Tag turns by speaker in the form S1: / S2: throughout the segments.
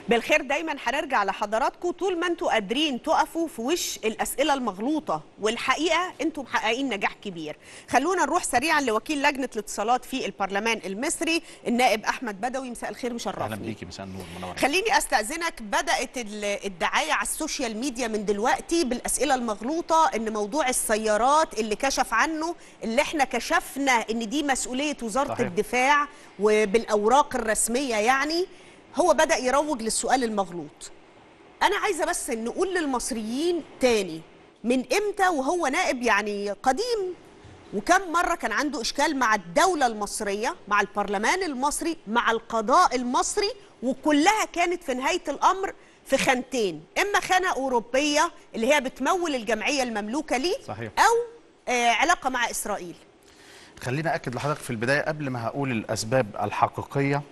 S1: بالخير دايما هنرجع لحضراتكم طول ما انتوا قادرين تقفوا في وش الاسئله المغلوطه والحقيقه انتوا محققين نجاح كبير خلونا نروح سريعا لوكيل لجنه الاتصالات في البرلمان المصري النائب احمد بدوي مساء الخير مشرفني
S2: اهلا بيكي مساء النور منور
S1: خليني استاذنك بدات ال- الدعايه على السوشيال ميديا من دلوقتي بالاسئله المغلوطه ان موضوع السيارات اللي كشف عنه اللي احنا كشفنا ان دي مسؤوليه وزاره
S2: صحيح.
S1: الدفاع وبالاوراق الرسميه يعني هو بدا يروج للسؤال المغلوط انا عايزه بس نقول للمصريين تاني من امتى وهو نائب يعني قديم وكم مره كان عنده اشكال مع الدوله المصريه مع البرلمان المصري مع القضاء المصري وكلها كانت في نهايه الامر في خانتين اما خانه اوروبيه اللي هي بتمول الجمعيه المملوكه ليه
S2: صحيح.
S1: او آه علاقه مع اسرائيل
S2: خليني اكد لحضرتك في البدايه قبل ما هقول الاسباب الحقيقيه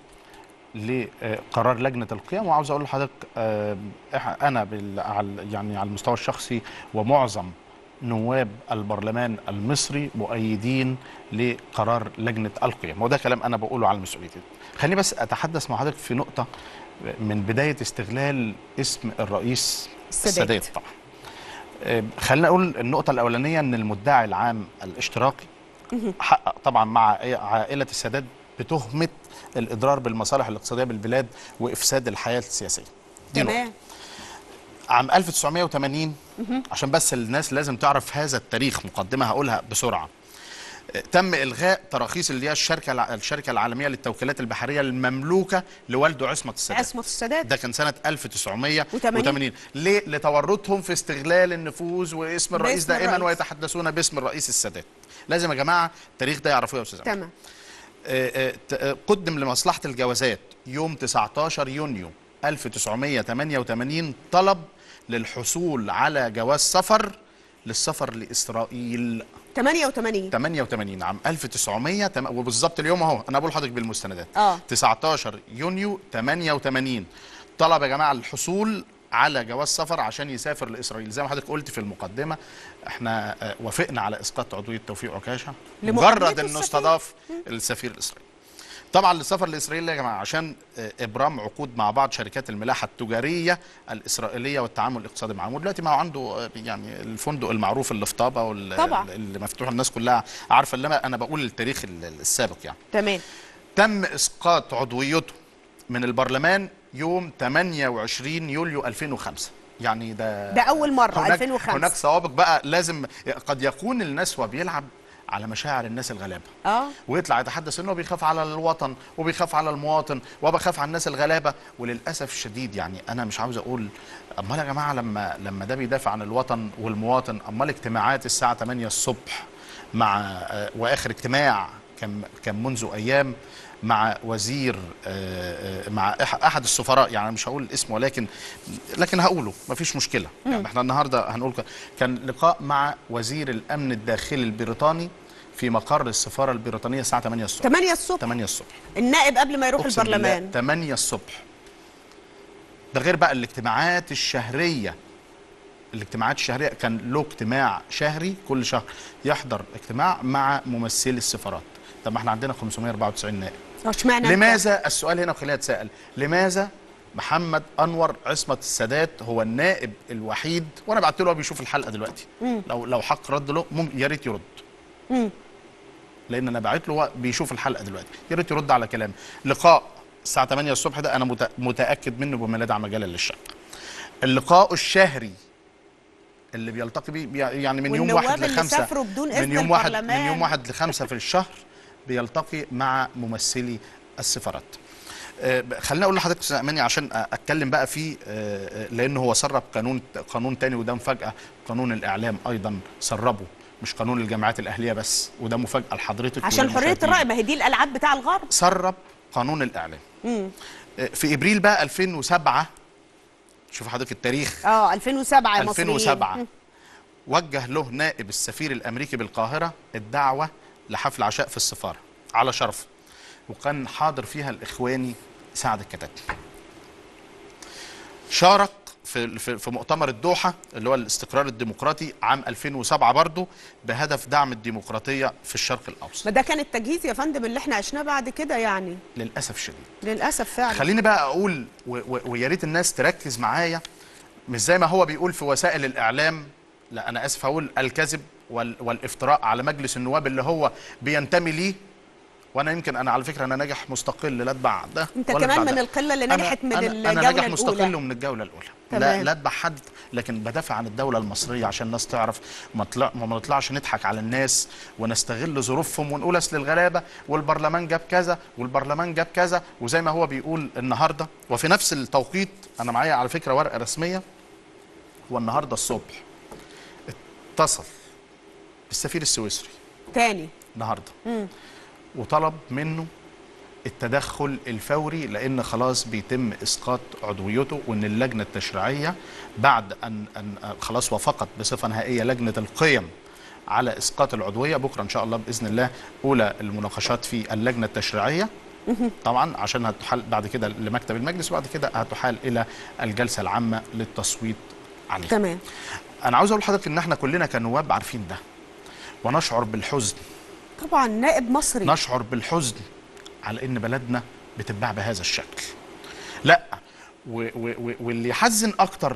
S2: لقرار لجنه القيم وعاوز اقول لحضرتك آه، إح- انا بال- على- يعني على المستوى الشخصي ومعظم نواب البرلمان المصري مؤيدين لقرار لجنه القيم وده كلام انا بقوله على مسؤوليتي خليني بس اتحدث مع حضرتك في نقطه من بدايه استغلال اسم الرئيس
S1: السادات.
S2: السادات طبعا آه، خلينا اقول النقطه الاولانيه ان المدعي العام الاشتراكي حقق طبعا مع عائله السادات بتهمه الاضرار بالمصالح الاقتصاديه بالبلاد وافساد الحياه السياسيه دي نقطة.
S1: تمام
S2: عام 1980 عشان بس الناس لازم تعرف هذا التاريخ مقدمه هقولها بسرعه آه، تم الغاء تراخيص اللي هي الشركه الع- الشركه العالميه للتوكيلات البحريه المملوكه لوالده عصمت السادات
S1: عصمت السادات
S2: ده كان سنة 1980
S1: وتمانين.
S2: ليه؟ لتورطهم في استغلال النفوذ واسم الرئيس
S1: باسم
S2: دائما
S1: الرئيس.
S2: ويتحدثون باسم الرئيس السادات لازم يا جماعة التاريخ ده يعرفوه يا أستاذ أحمد.
S1: تمام
S2: آه، آه، ت- آه، قدم لمصلحة الجوازات يوم 19 يونيو 1988 طلب للحصول على جواز سفر للسفر لإسرائيل
S1: 88
S2: 88 عام 1900 تم- وبالظبط اليوم اهو انا بقول لحضرتك بالمستندات
S1: آه.
S2: 19 يونيو 88 طلب يا جماعه الحصول على جواز سفر عشان يسافر لاسرائيل زي ما حضرتك قلت في المقدمه احنا آه، وافقنا على اسقاط عضويه توفيق عكاشه
S1: لمقابلته
S2: مجرد انه
S1: السفير.
S2: استضاف السفير الاسرائيلي طبعا السفر لاسرائيل يا جماعه عشان آه، ابرام عقود مع بعض شركات الملاحه التجاريه الاسرائيليه والتعامل الاقتصادي معاهم ودلوقتي ما هو عنده آه، يعني الفندق المعروف اللي في طابا واللي
S1: طبعا.
S2: اللي مفتوح الناس كلها عارفه اللي انا بقول التاريخ ال- السابق يعني
S1: تمام
S2: تم اسقاط عضويته من البرلمان يوم 28 يوليو 2005 يعني ده
S1: ده أول مرة،
S2: هناك
S1: 2005.
S2: هناك سوابق بقى لازم قد يكون الناس وبيلعب على مشاعر الناس الغلابه
S1: اه
S2: ويطلع يتحدث انه بيخاف على الوطن وبيخاف على المواطن وبخاف على الناس الغلابه وللاسف الشديد يعني انا مش عاوز اقول امال يا جماعه لما لما ده بيدافع عن الوطن والمواطن امال اجتماعات الساعه 8 الصبح مع آه، واخر اجتماع كان كان منذ ايام مع وزير آه، آه، مع أح- احد السفراء يعني مش هقول الاسم ولكن لكن هقوله مفيش مشكله يعني احنا النهارده هنقول ك- كان لقاء مع وزير الامن الداخلي البريطاني في مقر السفاره البريطانيه الساعه 8 الصبح
S1: 8 الصبح
S2: 8 الصبح
S1: النائب قبل ما يروح
S2: أقسم بالله
S1: البرلمان
S2: 8 الصبح ده غير بقى الاجتماعات الشهريه الاجتماعات الشهريه كان له اجتماع شهري كل شهر يحضر اجتماع مع ممثلي السفارات طب ما احنا عندنا 594 نائب
S1: اه اشمعنى أنت؟
S2: لماذا السؤال هنا وخلينا نتساءل لماذا محمد انور عصمت السادات هو النائب الوحيد وانا بعت له هو بيشوف الحلقه دلوقتي لو لو حق رد له ممكن يا ريت يرد
S1: مم.
S2: لان انا بعت له هو بيشوف الحلقه دلوقتي يا ريت يرد على كلامي لقاء الساعه 8 الصبح ده انا مت- متاكد منه بما لا داعي مجالا للشك اللقاء الشهري اللي بيلتقي بيه بي- يعني من يوم
S1: والنواب
S2: واحد
S1: اللي
S2: لخمسة
S1: سافروا بدون إذن
S2: من يوم واحد من
S1: البرلمان.
S2: يوم واحد لخمسة في الشهر بيلتقي مع ممثلي السفارات آه، خليني اقول لحضرتك استاذ اماني عشان اتكلم بقى فيه آه، آه، لان هو سرب قانون قانون تاني وده مفاجاه قانون الاعلام ايضا سربه مش قانون الجامعات الاهليه بس وده مفاجاه لحضرتك
S1: عشان حريه
S2: وللمشاهدين.
S1: الراي ما هي دي الالعاب بتاع الغرب
S2: سرب قانون الاعلام
S1: مم.
S2: آه، في ابريل بقى 2007 شوف حضرتك التاريخ
S1: اه 2007 يا مصريين
S2: 2007
S1: مم.
S2: وجه له نائب السفير الامريكي بالقاهره الدعوه لحفل عشاء في السفاره على شرفه وكان حاضر فيها الاخواني سعد الكتاتي شارك في في في مؤتمر الدوحه اللي هو الاستقرار الديمقراطي عام 2007 برضه بهدف دعم الديمقراطيه في الشرق الاوسط
S1: ما ده كان التجهيز يا فندم اللي احنا عشناه بعد كده يعني
S2: للاسف الشديد
S1: للاسف فعلا
S2: خليني بقى اقول و- و- ويا ريت الناس تركز معايا مش زي ما هو بيقول في وسائل الاعلام لا انا اسف هقول الكذب وال- والافتراء على مجلس النواب اللي هو بينتمي ليه وانا يمكن انا على فكره انا ناجح مستقل لا اتبع ده
S1: انت
S2: ولا
S1: كمان
S2: أتبع
S1: من
S2: ده.
S1: القله اللي
S2: أنا-
S1: نجحت من
S2: أنا
S1: الجوله
S2: انا ناجح مستقل
S1: الاولى
S2: ومن الجوله الاولى
S1: تمام.
S2: لا لا اتبع حد لكن بدافع عن الدوله المصريه عشان الناس تعرف ما طلع ما نطلعش نضحك على الناس ونستغل ظروفهم ونقول اصل الغلابه والبرلمان جاب كذا والبرلمان جاب كذا وزي ما هو بيقول النهارده وفي نفس التوقيت انا معايا على فكره ورقه رسميه هو النهارده الصبح اتصل بالسفير السويسري
S1: تاني
S2: النهارده وطلب منه التدخل الفوري لان خلاص بيتم اسقاط عضويته وان اللجنه التشريعيه بعد ان ان خلاص وافقت بصفه نهائيه لجنه القيم على اسقاط العضويه بكره ان شاء الله باذن الله اولى المناقشات في اللجنه التشريعيه طبعا عشان هتحال بعد كده لمكتب المجلس وبعد كده هتحال الى الجلسه العامه للتصويت عليه
S1: تمام
S2: انا عاوز اقول لحضرتك ان احنا كلنا كنواب عارفين ده ونشعر بالحزن
S1: طبعا نائب مصري
S2: نشعر بالحزن على ان بلدنا بتتباع بهذا الشكل لا و و و واللي يحزن اكتر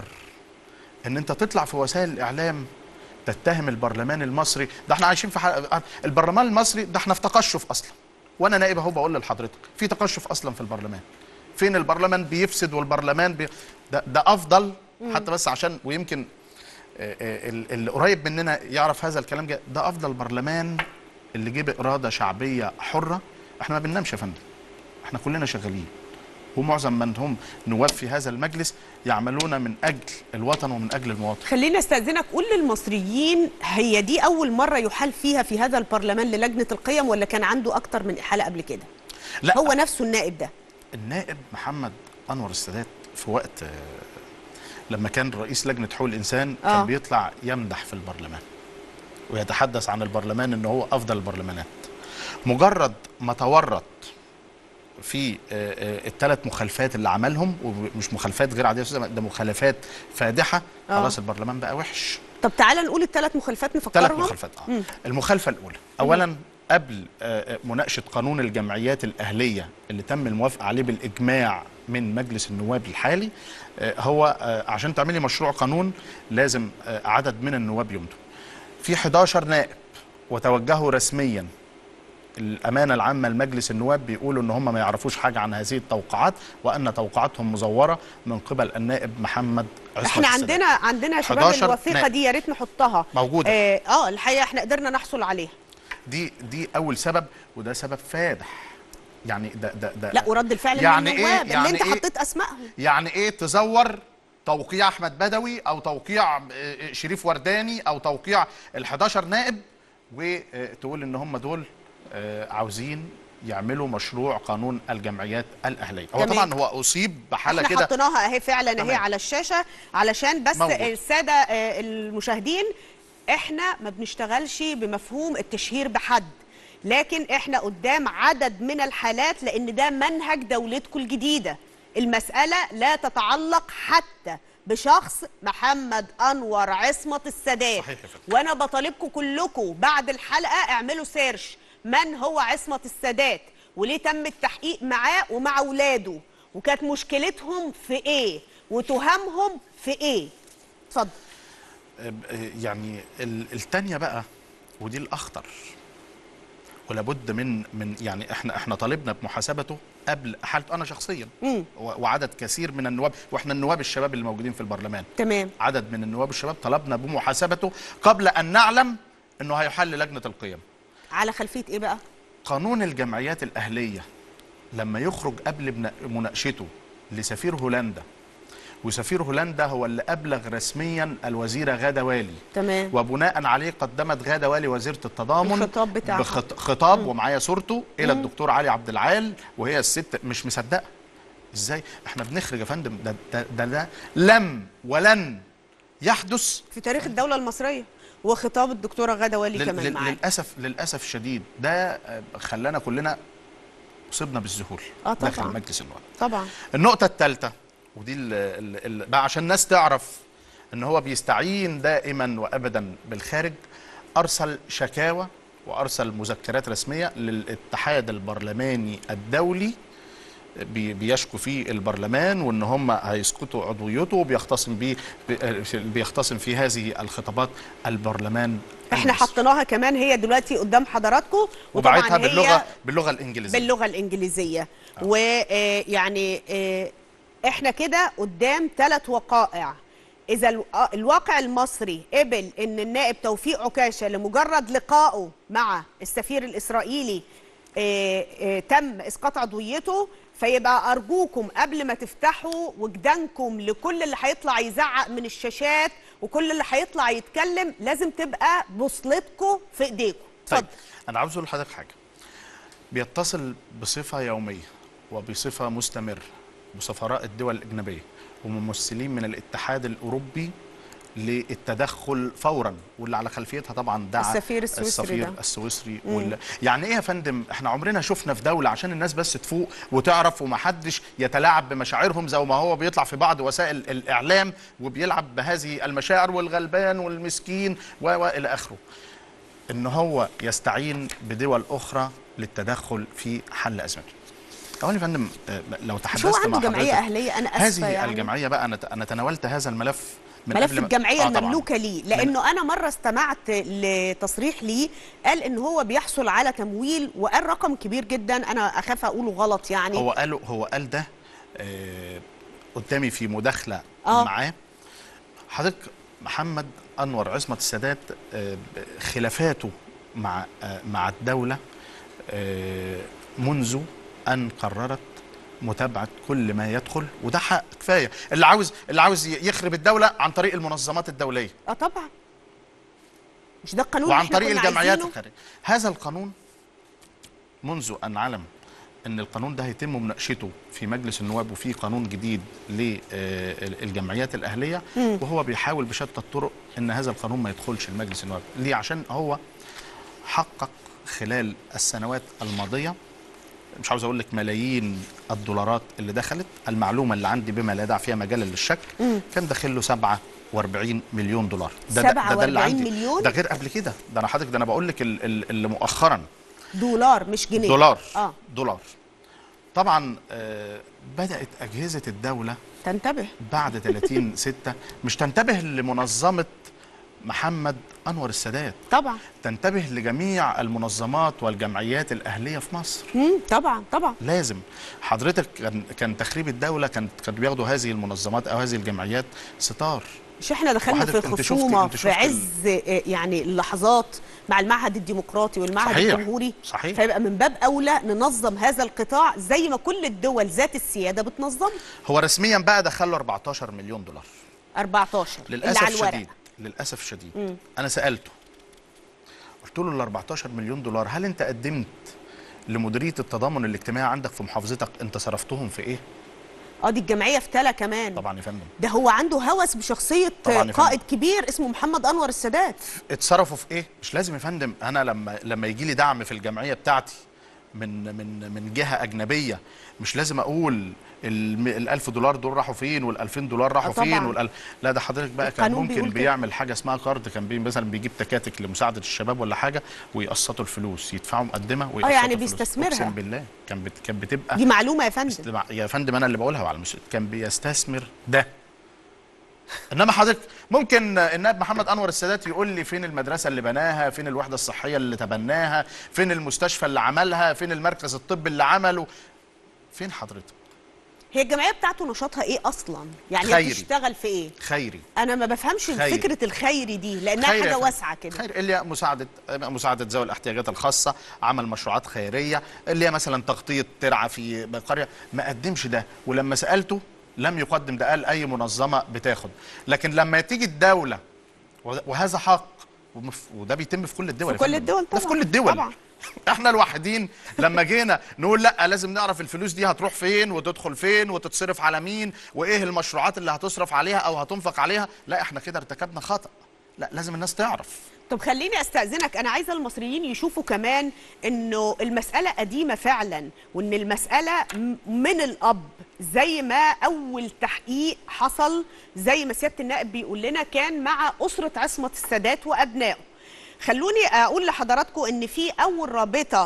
S2: ان انت تطلع في وسائل الاعلام تتهم البرلمان المصري ده احنا عايشين في حلقة البرلمان المصري ده احنا في تقشف اصلا وانا نائب اهو بقول لحضرتك في تقشف اصلا في البرلمان فين البرلمان بيفسد والبرلمان بي... ده ده افضل حتى بس عشان ويمكن آه، آه، ال- اللي قريب مننا يعرف هذا الكلام جاي ده افضل برلمان اللي جه باراده شعبيه حره احنا ما بننامش يا فندم احنا كلنا شغالين ومعظم من هم نواب في هذا المجلس يعملون من اجل الوطن ومن اجل المواطن
S1: خلينا استاذنك قول للمصريين هي دي اول مره يحال فيها في هذا البرلمان للجنه القيم ولا كان عنده اكتر من احاله قبل كده
S2: لا
S1: هو نفسه النائب ده
S2: النائب محمد انور السادات في وقت آه، لما كان رئيس لجنه حقوق الانسان
S1: آه.
S2: كان بيطلع يمدح في البرلمان ويتحدث عن البرلمان ان هو افضل البرلمانات مجرد ما تورط في الثلاث مخالفات اللي عملهم ومش مخالفات غير عاديه يا أستاذ، ده مخالفات فادحه
S1: آه.
S2: خلاص البرلمان بقى وحش
S1: طب تعالى نقول الثلاث مخالفات
S2: ثلاث
S1: نفكرهم
S2: مخالفات اه المخالفه الاولى اولا قبل آه، آه، مناقشه قانون الجمعيات الاهليه اللي تم الموافقه عليه بالاجماع من مجلس النواب الحالي آه، هو آه، عشان تعملي مشروع قانون لازم آه، عدد من النواب يمضوا في 11 نائب وتوجهوا رسميا الامانه العامه لمجلس النواب بيقولوا ان هم ما يعرفوش حاجه عن هذه التوقعات وان توقعاتهم مزوره من قبل النائب محمد عصمت
S1: احنا
S2: السادات.
S1: عندنا عندنا يا شباب
S2: 11
S1: الوثيقه
S2: نائب.
S1: دي يا ريت نحطها
S2: موجودة.
S1: اه, آه الحقيقه احنا قدرنا نحصل عليها
S2: دي دي اول سبب وده سبب فادح يعني ده ده ده
S1: لا ورد الفعل
S2: يعني
S1: من
S2: إيه؟
S1: النواب
S2: يعني
S1: اللي انت
S2: إيه؟
S1: حطيت اسمائهم
S2: يعني ايه تزور توقيع احمد بدوي او توقيع آه، شريف ورداني او توقيع ال11 نائب وتقول ان هم دول آه، عاوزين يعملوا مشروع قانون الجمعيات الاهليه هو
S1: تمام.
S2: طبعا هو اصيب بحاله
S1: احنا
S2: كده
S1: حطيناها اهي فعلا اهي
S2: تمام.
S1: على الشاشه علشان بس
S2: موجود.
S1: الساده آه، المشاهدين احنا ما بنشتغلش بمفهوم التشهير بحد لكن احنا قدام عدد من الحالات لان ده منهج دولتكم الجديده المساله لا تتعلق حتى بشخص محمد انور عصمه السادات
S2: صحيح يا فندم.
S1: وانا بطالبكم كلكم بعد الحلقه اعملوا سيرش من هو عصمه السادات وليه تم التحقيق معاه ومع اولاده وكانت مشكلتهم في ايه وتهمهم في ايه اتفضل
S2: آه، يعني ال- التانية بقى ودي الاخطر ولابد من من يعني احنا احنا طالبنا بمحاسبته قبل حالته انا شخصيا
S1: مم.
S2: و- وعدد كثير من النواب واحنا النواب الشباب اللي موجودين في البرلمان
S1: تمام
S2: عدد من النواب الشباب طلبنا بمحاسبته قبل ان نعلم انه هيحل لجنه القيم
S1: على خلفيه ايه بقى
S2: قانون الجمعيات الاهليه لما يخرج قبل بنا- مناقشته لسفير هولندا وسفير هولندا هو اللي ابلغ رسميا الوزيره غاده والي
S1: تمام
S2: وبناء عليه قدمت غاده والي وزيره التضامن
S1: الخطاب بتاعها.
S2: بخط... خطاب ومعايا صورته الى الدكتور علي عبد العال وهي الست مش مصدقه ازاي احنا بنخرج يا فندم ده ده, ده, ده لم ولن يحدث
S1: في تاريخ الدوله المصريه وخطاب الدكتوره غاده والي
S2: لل...
S1: كمان
S2: لل...
S1: معانا
S2: للاسف للاسف الشديد ده آه، خلانا كلنا اصبنا بالذهول
S1: آه،
S2: داخل
S1: طبعاً.
S2: مجلس النواب
S1: طبعا
S2: النقطه الثالثه ودي ال ال ال بقى عشان الناس تعرف ان هو بيستعين دائما وابدا بالخارج ارسل شكاوى وارسل مذكرات رسميه للاتحاد البرلماني الدولي بي- بيشكو فيه البرلمان وان هم هيسقطوا عضويته وبيختصم بيه بي- بيختصم في هذه الخطابات البرلمان
S1: احنا
S2: المصري.
S1: حطيناها كمان هي دلوقتي قدام حضراتكم
S2: وبعتها
S1: هي
S2: باللغه باللغه الانجليزيه
S1: باللغه الانجليزيه ويعني احنا كده قدام ثلاث وقائع اذا الو- آه، الواقع المصري قبل ان النائب توفيق عكاشه لمجرد لقائه مع السفير الاسرائيلي آه، آه، تم اسقاط عضويته فيبقى ارجوكم قبل ما تفتحوا وجدانكم لكل اللي هيطلع يزعق من الشاشات وكل اللي هيطلع يتكلم لازم تبقى بوصلتكم في ايديكم
S2: طيب
S1: اتفضل
S2: انا عاوز اقول لحضرتك حاجه بيتصل بصفه يوميه وبصفه مستمره بسفراء الدول الاجنبيه وممثلين من الاتحاد الاوروبي للتدخل فورا واللي على خلفيتها طبعا دعا
S1: السفير السويسري
S2: السفير
S1: ده.
S2: السويسري وال... يعني ايه يا فندم احنا عمرنا شفنا في دوله عشان الناس بس تفوق وتعرف ومحدش يتلاعب بمشاعرهم زي ما هو بيطلع في بعض وسائل الاعلام وبيلعب بهذه المشاعر والغلبان والمسكين و- والى اخره ان هو يستعين بدول اخرى للتدخل في حل ازمته. اولا يا فندم آه، لو
S1: مش
S2: تحدثت
S1: هو
S2: مع
S1: عنده جمعيه
S2: حضرتك-
S1: اهليه انا اسفه
S2: هذه
S1: يعني
S2: الجمعيه بقى انا انا تناولت هذا الملف من
S1: ملف
S2: قبل ما-
S1: الجمعيه
S2: آه طبعاً.
S1: المملوكه ليه لانه انا مره استمعت لتصريح ليه قال ان هو بيحصل على تمويل وقال رقم كبير جدا انا اخاف اقوله غلط يعني
S2: هو قال هو قال ده آه، قدامي في مداخله
S1: آه.
S2: معاه حضرتك محمد انور عصمت السادات آه، ب- خلافاته مع آه، مع الدوله آه، منذ ان قررت متابعه كل ما يدخل وده حق كفايه اللي عاوز اللي عاوز ي- يخرب الدوله عن طريق المنظمات الدوليه
S1: اه طبعا مش ده القانون
S2: وعن
S1: اللي احنا
S2: طريق
S1: كنا
S2: الجمعيات
S1: عايزينه؟
S2: الخارجيه هذا القانون منذ ان علم ان القانون ده هيتم مناقشته في مجلس النواب وفي قانون جديد للجمعيات الاهليه وهو بيحاول بشتى الطرق ان هذا القانون ما يدخلش المجلس النواب ليه عشان هو حقق خلال السنوات الماضيه مش عاوز اقول لك ملايين الدولارات اللي دخلت المعلومه اللي عندي بما لا يدع فيها مجال للشك كان داخل له 47 مليون دولار ده ده, ده, ده اللي
S1: 47
S2: عندي
S1: مليون؟
S2: ده غير قبل كده ده انا حضرتك ده انا بقول لك ال- ال- اللي مؤخرا
S1: دولار مش جنيه
S2: دولار
S1: اه
S2: دولار طبعا آه بدات اجهزه الدوله
S1: تنتبه
S2: بعد 30 6 مش تنتبه لمنظمه محمد انور السادات
S1: طبعا
S2: تنتبه لجميع المنظمات والجمعيات الاهليه في مصر
S1: مم. طبعا طبعا
S2: لازم حضرتك كان كان تخريب الدوله كان كانوا بياخدوا هذه المنظمات او هذه الجمعيات ستار
S1: مش احنا دخلنا في
S2: وحضرتك انت شفت-
S1: خصومه
S2: انت
S1: في
S2: شفت ال-
S1: عز آه، يعني اللحظات مع المعهد الديمقراطي والمعهد
S2: صحيح.
S1: الجمهوري
S2: صحيح.
S1: فيبقى من باب اولى ننظم هذا القطاع زي ما كل الدول ذات السياده بتنظم
S2: هو رسميا بقى دخله 14 مليون دولار
S1: 14 اللي
S2: للاسف
S1: على الورق
S2: الشديد للاسف الشديد انا سالته قلت له ال 14 مليون دولار هل انت قدمت لمديريه التضامن الاجتماعي عندك في محافظتك انت صرفتهم في ايه
S1: اه دي الجمعيه في تلا كمان
S2: طبعا يا فندم
S1: ده هو عنده هوس بشخصيه
S2: طبعاً يا فندم.
S1: قائد كبير اسمه محمد انور السادات
S2: اتصرفوا في ايه مش لازم يا فندم انا لما لما يجي لي دعم في الجمعيه بتاعتي من من من جهه اجنبيه مش لازم اقول ال 1000 دولار دول راحوا فين وال 2000 دولار راحوا
S1: آه طبعاً.
S2: فين والأل... لا ده حضرتك بقى كان
S1: القانون
S2: ممكن
S1: بيقول كده.
S2: بيعمل حاجه اسمها كارد كان بي مثلا بيجيب تكاتك لمساعده الشباب ولا حاجه ويقسطوا الفلوس يدفعوا مقدمه ويقسطوا
S1: يعني
S2: الفلوس.
S1: بيستثمرها.
S2: اقسم بالله كان بت... كانت بتبقى
S1: دي معلومه يا فندم
S2: يا فندم انا اللي بقولها وعلى المس... كان بيستثمر ده انما حضرتك ممكن النائب محمد انور السادات يقول لي فين المدرسه اللي بناها فين الوحده الصحيه اللي تبناها فين المستشفى اللي عملها فين المركز الطبي اللي عمله فين حضرتك
S1: هي الجمعيه بتاعته نشاطها ايه اصلا يعني هي
S2: خيري.
S1: بتشتغل في ايه
S2: خيري
S1: انا ما بفهمش
S2: خيري.
S1: فكره الخيري دي لانها
S2: خير يا
S1: حاجه
S2: فندم.
S1: واسعه كده
S2: خير اللي هي مساعده مساعده ذوي الاحتياجات الخاصه عمل مشروعات خيريه اللي هي مثلا تغطيه ترعه في قريه ما قدمش ده ولما سالته لم يقدم ده قال اي منظمه بتاخد لكن لما تيجي الدوله وهذا حق ومف- وده بيتم في كل الدول
S1: في
S2: يا
S1: كل
S2: فندم.
S1: الدول
S2: ده في
S1: طبعاً.
S2: كل الدول
S1: طبعاً.
S2: احنا الوحيدين لما جينا نقول لا لازم نعرف الفلوس دي هتروح فين وتدخل فين وتتصرف على مين وايه المشروعات اللي هتصرف عليها او هتنفق عليها لا احنا كده ارتكبنا خطأ لا لازم الناس تعرف
S1: طب خليني استاذنك انا عايزه المصريين يشوفوا كمان انه المساله قديمه فعلا وان المساله م- من الاب زي ما اول تحقيق حصل زي ما سياده النائب بيقول لنا كان مع اسره عصمه السادات وابنائه خلوني اقول لحضراتكم ان في اول رابطه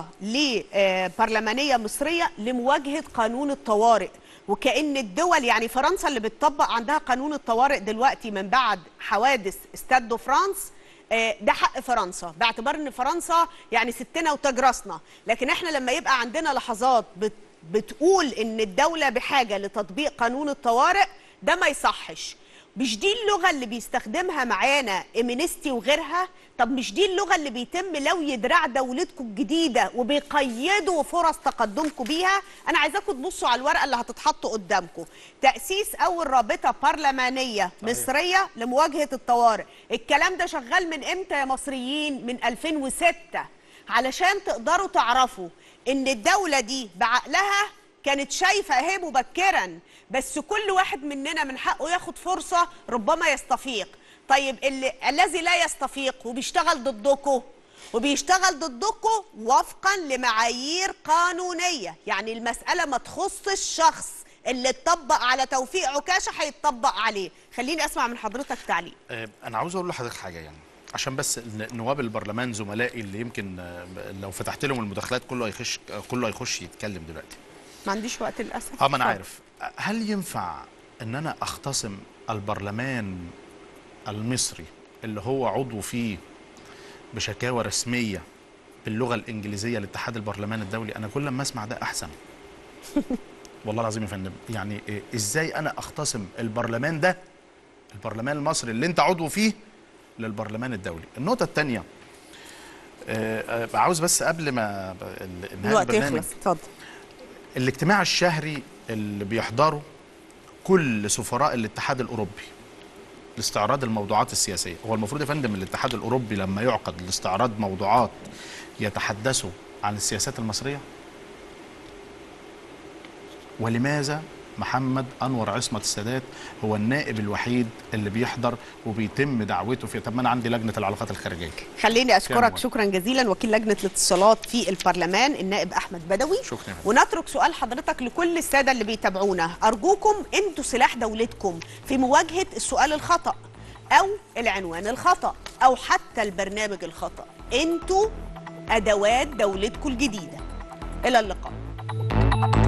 S1: لبرلمانيه مصريه لمواجهه قانون الطوارئ وكأن الدول يعني فرنسا اللي بتطبق عندها قانون الطوارئ دلوقتي من بعد حوادث استاد دو فرانس آه، ده حق فرنسا باعتبار ان فرنسا يعني ستنا وتاج راسنا لكن احنا لما يبقى عندنا لحظات بت بتقول ان الدوله بحاجه لتطبيق قانون الطوارئ ده ما يصحش مش دي اللغه اللي بيستخدمها معانا ايمينستي وغيرها طب مش دي اللغه اللي بيتم لوي دراع دولتكم الجديده وبيقيدوا فرص تقدمكم بيها انا عايزاكم تبصوا على الورقه اللي هتتحط قدامكم تاسيس اول رابطه برلمانيه مصريه لمواجهه الطوارئ الكلام ده شغال من امتى يا مصريين من 2006 علشان تقدروا تعرفوا ان الدوله دي بعقلها كانت شايفه اهي مبكرا بس كل واحد مننا من حقه ياخد فرصه ربما يستفيق طيب اللي الذي لا يستفيق وبيشتغل ضدكم وبيشتغل ضدكم وفقا لمعايير قانونيه يعني المساله ما تخص الشخص اللي اتطبق على توفيق عكاشه هيتطبق عليه خليني اسمع من حضرتك تعليق
S2: آه، انا عاوز اقول لحضرتك حاجه يعني عشان بس ن- نواب البرلمان زملائي اللي يمكن آه، لو فتحت لهم المداخلات كله هيخش آه، كله هيخش يتكلم دلوقتي
S1: ما عنديش وقت للاسف
S2: اه ما انا
S1: اتفضل.
S2: عارف هل ينفع ان انا اختصم البرلمان المصري اللي هو عضو فيه بشكاوى رسميه باللغه الانجليزيه لاتحاد البرلمان الدولي انا كل ما اسمع ده احسن والله العظيم يا فندم يعني إيه ازاي انا اختصم البرلمان ده البرلمان المصري اللي انت عضو فيه للبرلمان الدولي النقطه الثانيه عاوز بس قبل ما ب- ال- انهاء
S1: الوقت
S2: البرنامج
S1: يخلص اتفضل
S2: الاجتماع الشهري اللي بيحضره كل سفراء الاتحاد الاوروبي لاستعراض الموضوعات السياسيه هو المفروض يا فندم الاتحاد الاوروبي لما يعقد لاستعراض موضوعات يتحدثوا عن السياسات المصريه ولماذا محمد انور عصمت السادات هو النائب الوحيد اللي بيحضر وبيتم دعوته في طب ما انا عندي لجنه العلاقات الخارجيه
S1: خليني اشكرك
S2: كام
S1: شكرا جزيلا وكيل لجنه الاتصالات في البرلمان النائب احمد بدوي
S2: شكرا يا فندم.
S1: ونترك سؤال حضرتك لكل الساده اللي بيتابعونا ارجوكم انتوا سلاح دولتكم في مواجهه السؤال الخطا او العنوان الخطا او حتى البرنامج الخطا انتوا ادوات دولتكم الجديده الى اللقاء